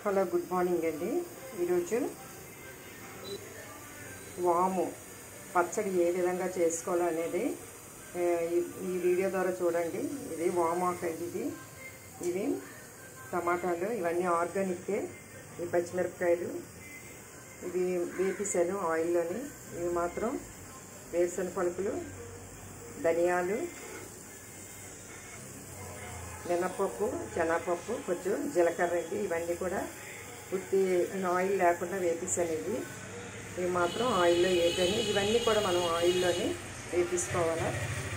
hello good morning అండి ఈరోజు వాము పచ్చడి ఏ విధంగా చేసుకోవాలనేది ఆ, ఈ- ఈ వీడియో ద్వారా చూడండి ఇది వామాక్ అండి ఇది ఇవి టమాటాలు ఇవన్నీ ఆర్గానిక్కే ఈ పచ్చిమిరపకాయలు ఇవి వేపిసాను ఆయిల్లోని ఇవి మాత్రం వేరుశనగ పలుకులు ధనియాలు మినపప్పు శనగపప్పు కొంచెం జీలకర్ర అండి ఇవన్నీ కూడా ఉత్తి ఆయిల్ లేకుండా వేపిస్తాను ఇవి ఇవి మాత్రం ఆయిల్లో వేయని ఇవన్నీ కూడా మనం ఆయిల్లోనే వేపించుకోవాలి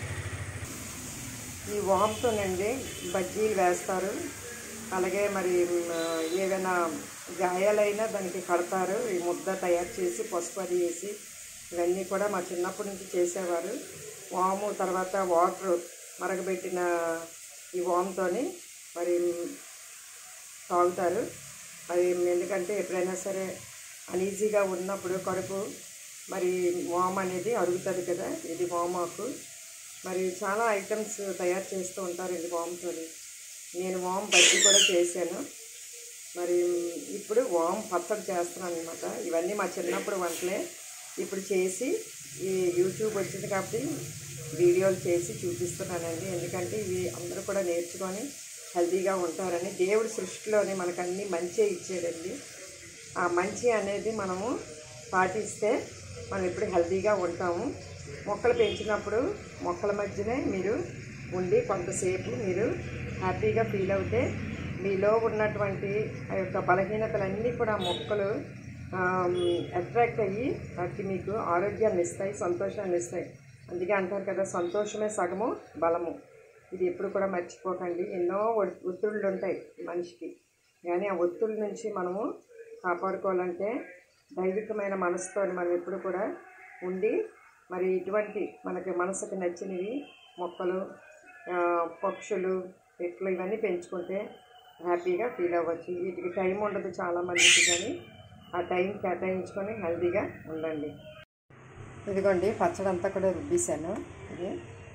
ఈ వామ్తోనండి బజ్జీలు వేస్తారు అలాగే మరి మ్, ఏదైనా గాయాలైనా దానికి కడతారు ఈ ముద్ద తయారు చేసి పసుపు అది వేసి ఇవన్నీ కూడా మా చిన్నప్పటి నుంచి చేసేవారు వాము తర్వాత వాటర్ మరగబెట్టిన ఈ వామ్తోని మరి మ్, తాగుతారు మరి ఎందుకంటే ఎప్పుడైనా సరే అనీజీగా ఉన్నప్పుడు కడుపు మరి వామ్ అనేది అరుగుతుంది కదా ఇది వామాకు మరి చాలా ఐటమ్స్ తయారు చేస్తూ ఉంటారు ఇది వామ్తో నేను వామ్ బజ్జీ కూడా చేశాను మరి ఇప్పుడు వామ్ పచ్చడి చేస్తున్నాను అనమాట ఇవన్నీ మా చిన్నప్పుడు వంటలే ఇప్పుడు చేసి ఈ యూట్యూబ్ వచ్చింది కాబట్టి వీడియోలు చేసి చూపిస్తున్నానండి ఎందుకంటే ఇవి అందరూ కూడా నేర్చుకొని హెల్తీగా ఉంటారని దేవుడి సృష్టిలోనే మనకు అన్ని మంచి ఇచ్చేదండి ఆ మంచి అనేది మనము పాటిస్తే మనం ఎప్పుడు హెల్తీగా ఉంటాము మొక్కలు పెంచినప్పుడు మొక్కల మధ్యనే మీరు ఉండి కొంతసేపు మీరు హ్యాపీగా ఫీల్ అవుతే మీలో ఉన్నటువంటి ఆ యొక్క బలహీనతలన్నీ కూడా మొక్కలు అట్రాక్ట్ అయ్యి వాటికి మీకు ఆరోగ్యాన్ని ఇస్తాయి సంతోషాన్ని ఇస్తాయి అందుకే అంటారు కదా సంతోషమే సగము బలము ఇది ఎప్పుడు కూడా మర్చిపోకండి ఎన్నో ఒ- ఒత్తిళ్ళు ఉంటాయి మనిషికి కానీ ఆ ఒత్తిళ్ళ నుంచి మనము కాపాడుకోవాలంటే దైవికమైన మనసుతో మనం ఎప్పుడు కూడా ఉండి మరి ఇటువంటి మనకి మనసుకు నచ్చినవి మొక్కలు ఆ, పక్షులు చెట్లు ఇవన్నీ పెంచుకుంటే హ్యాపీగా ఫీల్ అవ్వచ్చు వీటికి టైం ఉండదు చాలా మందికి కానీ ఆ టైం కేటాయించుకొని హెల్తీగా ఉండండి ఇదిగోండి పచ్చడి అంతా కూడా రుబ్బేశాను ఇది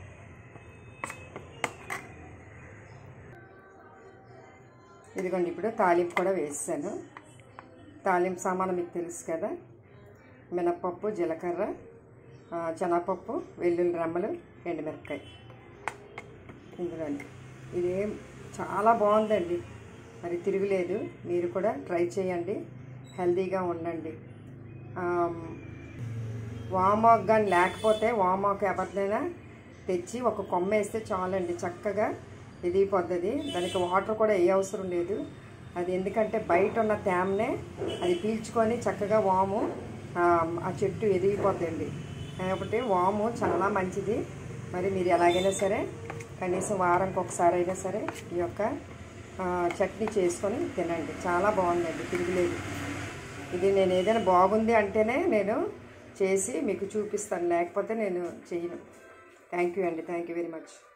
ఇదిగోండి ఇప్పుడు తాలింపు కూడా వేసాను తాలింపు సామాను మీకు తెలుసు కదా మినప్పప్పు జీలకర్ర ఆ, శనగపప్పు వెల్లుల్లి రెమ్మలు ఎండుమిరపకాయ ఇందులోని ఇది చాలా బాగుందండి మరి తిరుగులేదు మీరు కూడా ట్రై చేయండి హెల్తీగా ఉండండి ఆమ్, వామాక్ కానీ లేకపోతే వామాక్ ఎవరినైనా తెచ్చి ఒక కొమ్మ వేస్తే చాలండి చక్కగా ఎదిగిపోతుంది దానికి వాటర్ కూడా ఏ అవసరం లేదు అది ఎందుకంటే బయట ఉన్న తేమనే అది పీల్చుకొని చక్కగా వాము ఆ, ఆ చెట్టు ఎదిగిపోతుంది కాబట్టి వాము చాలా మంచిది మరి మీరు ఎలాగైనా సరే కనీసం వారానికి ఒకసారి అయినా సరే ఈ యొక్క ఆ, చట్నీ చేసుకొని తినండి చాలా బాగుందండి తిరుగులేదు ఇది నేను ఏదైనా బాగుంది అంటేనే నేను చేసి మీకు చూపిస్తాను లేకపోతే నేను చేయను థ్యాంక్ యూ అండి థ్యాంక్ యూ వెరీ మచ్